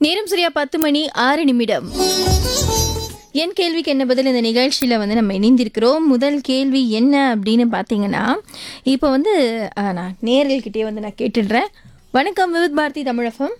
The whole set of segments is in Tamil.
நேரம் சரியா பத்து மணி ஆறு நிமிடம் என் கேள்விக்கு என்ன பதில் இந்த நிகழ்ச்சியில் வந்து நம்ம இணைந்திருக்கிறோம் முதல் கேள்வி என்ன அப்படின்னு பார்த்தீங்கன்னா இப்போ வந்து அஹ், நான் நேர்கள்கிட்டயே வந்து நான் கேட்டுடுறேன் வணக்கம் விவித் பாரதி தமிழகம்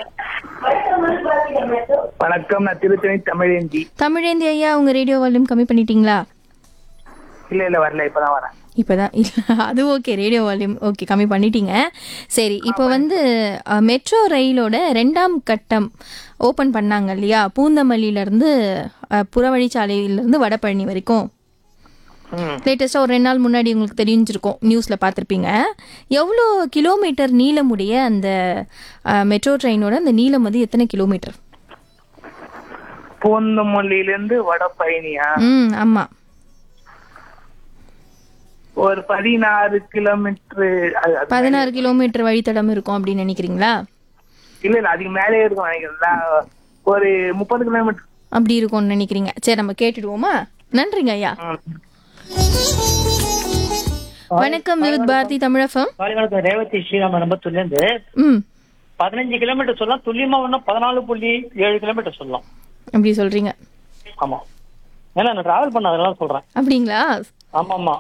வணக்கம் நான் திருத்தணி தமிழேந்தி தமிழேந்தி ஐயா உங்கள் ரேடியோ வால்யூம் கம்மி பண்ணிட்டீங்களா இல்ல இல்ல வரல இப்பதான் வரேன் இப்போதான் இல்லை அது ஓகே ரேடியோ வால்யூம் ஓகே கம்மி பண்ணிட்டீங்க சரி இப்போ வந்து அஹ், மெட்ரோ ரயிலோட ரெண்டாம் கட்டம் ஓப்பன் பண்ணாங்க இல்லையா பூந்தமல்லியிலேருந்து புறவழிச்சாலையிலேருந்து வடபழனி வரைக்கும் ம். லேட்டஸ்ட்டாக ஒரு ரெண்டு நாள் முன்னாடி உங்களுக்கு தெரிஞ்சிருக்கும் நியூஸில் பார்த்துருப்பீங்க எவ்வளோ கிலோமீட்டர் நீளமுடைய அந்த அஹ், மெட்ரோ ட்ரெயினோட அந்த நீளம் வந்து எத்தனை கிலோமீட்டர் பூந்தமல்லியில இருந்து வட பயணியா ம் ஆமாம் ஒரு பதினாறு கிலோமீட்டர் பதினாறு கிலோமீட்டர் வழித்தடம் இருக்கும் அப்படின்னு நினைக்கிறீங்களா இல்ல இல்ல அதுக்கு மேலே இருக்கும் நினைக்கிறேன் நான் ஒரு முப்பது கிலோமீட்டர் அப்படி இருக்கும்னு நினைக்கிறீங்க சரி நம்ம கேட்டுடுவோமா நன்றிங்க ஐயா வணக்கம் விவித் பாரதி தமிழகம் காலைவாரத்தில் ரேவதி ஸ்ரீராம நம்பத்தூர்ல இருந்து ம் பதினஞ்சு கிலோமீட்டர் சொல்லலாம் துல்லியமா ஒன்றும் பதினாலு புள்ளி ஏழு கிலோமீட்டர் சொல்லலாம் அப்படி சொல்றீங்க ஆமா ஏன்னா நான் டிராவல் பண்ண அதனால சொல்றேன் அப்படிங்களா ஆமா ஆமா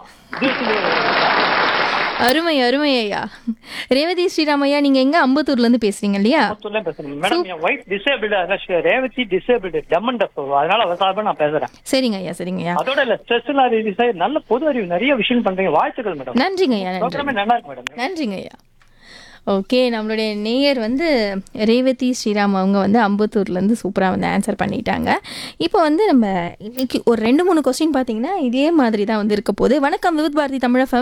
அருமை அருமை ஐயா ரேவதி ஸ்ரீராமையா நீங்க எங்க அம்பத்தூர்ல இருந்து பேசுறீங்க இல்லையா நம்பத்தூர்ல பேசுறேன் மேடம் என் ஒய்ஃப் டிசேபிள்டு ரேவதி டிசேபிள்டு டம்மன் டஃப் அதனால அவ சார்பா நான் பேசுறேன் சரிங்க ஐயா சரிங்க ஐயா அதோட இல்ல ஸ்ட்ரெஸ் எல்லாம் ரிலீஸ் ஆகி நல்ல பொது அறிவு நிறைய விஷயம் பண்றீங்க வாழ்த்துக்கள் மேடம் நன்றிங்க ஐயா நன்றி ப்ரோக்ராமே நல்லா இருக்கு மேடம் நன்றிங்க ஐயா ஓகே நம்மளுடைய நேயர் வந்து ரேவதி ஸ்ரீராம் அவங்க வந்து அம்பத்தூர்லேருந்து சூப்பராக வந்து ஆன்சர் பண்ணிட்டாங்க இப்போ வந்து நம்ம இன்னைக்கு ஒரு ரெண்டு மூணு கொஸ்டின் பார்த்தீங்கன்னா இதே மாதிரி தான் வந்து இருக்க போகுது வணக்கம் விவித் பாரதி தமிழகம்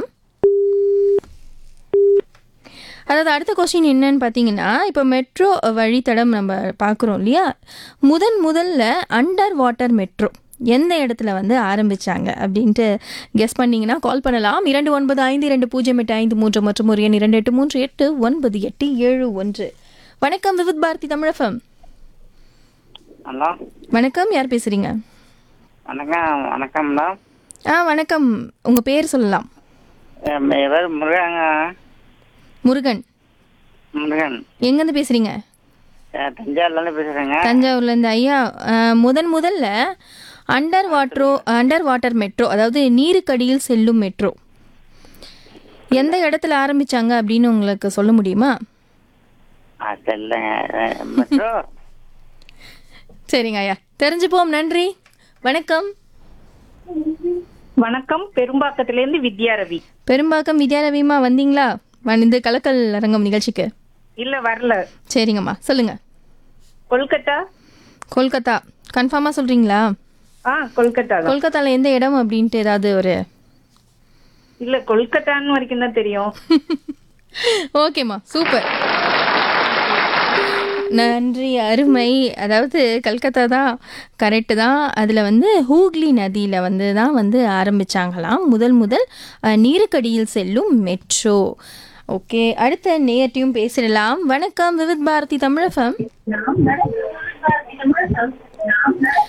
அதாவது அடுத்த கொஸ்டின் என்னன்னு பார்த்தீங்கன்னா இப்போ மெட்ரோ வழித்தடம் நம்ம பார்க்குறோம் இல்லையா முதன் முதல்ல அண்டர் வாட்டர் மெட்ரோ எந்த இடத்துல வந்து ஆரம்பிச்சாங்க அப்படின்ட்டு கெஸ் பண்ணீங்கன்னா கால் பண்ணலாம் இரண்டு ஒன்பது ஐந்து இரண்டு பூஜ்ஜியம் எட்டு ஐந்து மூன்று மற்றும் ஒரு எண் இரண்டு எட்டு மூன்று எட்டு ஒன்பது எட்டு ஏழு ஒன்று வணக்கம் விவித் பாரதி தமிழகம் ஹலோ வணக்கம் யார் பேசுறீங்க வணக்கம் வணக்கம் மேடம் ஆ வணக்கம் உங்கள் பேர் சொல்லலாம் என் பேர் முருகங்க முருகன் முருகன் எங்கேருந்து பேசுறீங்க அஹ் தஞ்சாவூர்லேருந்து பேசுகிறேங்க தஞ்சாவூர்லேருந்து ஐயா அஹ், முதன் முதல்ல அண்டர் வாட்டரோ அண்டர் வாட்டர் மெட்ரோ அதாவது நீருக்கடியில் செல்லும் மெட்ரோ எந்த இடத்துல ஆரம்பிச்சாங்க அப்படின்னு உங்களுக்கு சொல்ல முடியுமா ஆ தெரியலங்க அஹ் மெட்ரோ சரிங்க ஐயா தெரிஞ்சுப்போம் நன்றி வணக்கம் வணக்கம் பெரும்பாக்கத்திலேருந்து வித்யா ரவி பெரும்பாக்கம் வித்யாரவிமா வந்தீங்களா வந்து கலக்கல் அரங்கம் நிகழ்ச்சிக்கு இல்ல வரல சரிங்கம்மா சொல்லுங்க கொல்கத்தா கொல்கத்தா கன்ஃபார்மாக சொல்றீங்களா ஆ கொல்கத்தா தான் கொல்கத்தால எந்த இடம் அப்படின்ட்டு ஏதாவது ஒரு இல்ல கொல்கத்தான்னு வரைக்கும் தான் தெரியும் ஓகேம்மா சூப்பர் நன்றி அருமை அதாவது கல்கத்தா தான் கரெக்டு தான் அதில் வந்து ஹூக்லி நதியில் வந்து தான் வந்து ஆரம்பிச்சாங்களாம் முதல் முதல் அஹ், நீருக்கடியில் செல்லும் மெட்ரோ ஓகே அடுத்த நேயர்ட்டையும் பேசிடலாம் வணக்கம் விவித் பாரதி தமிழகம்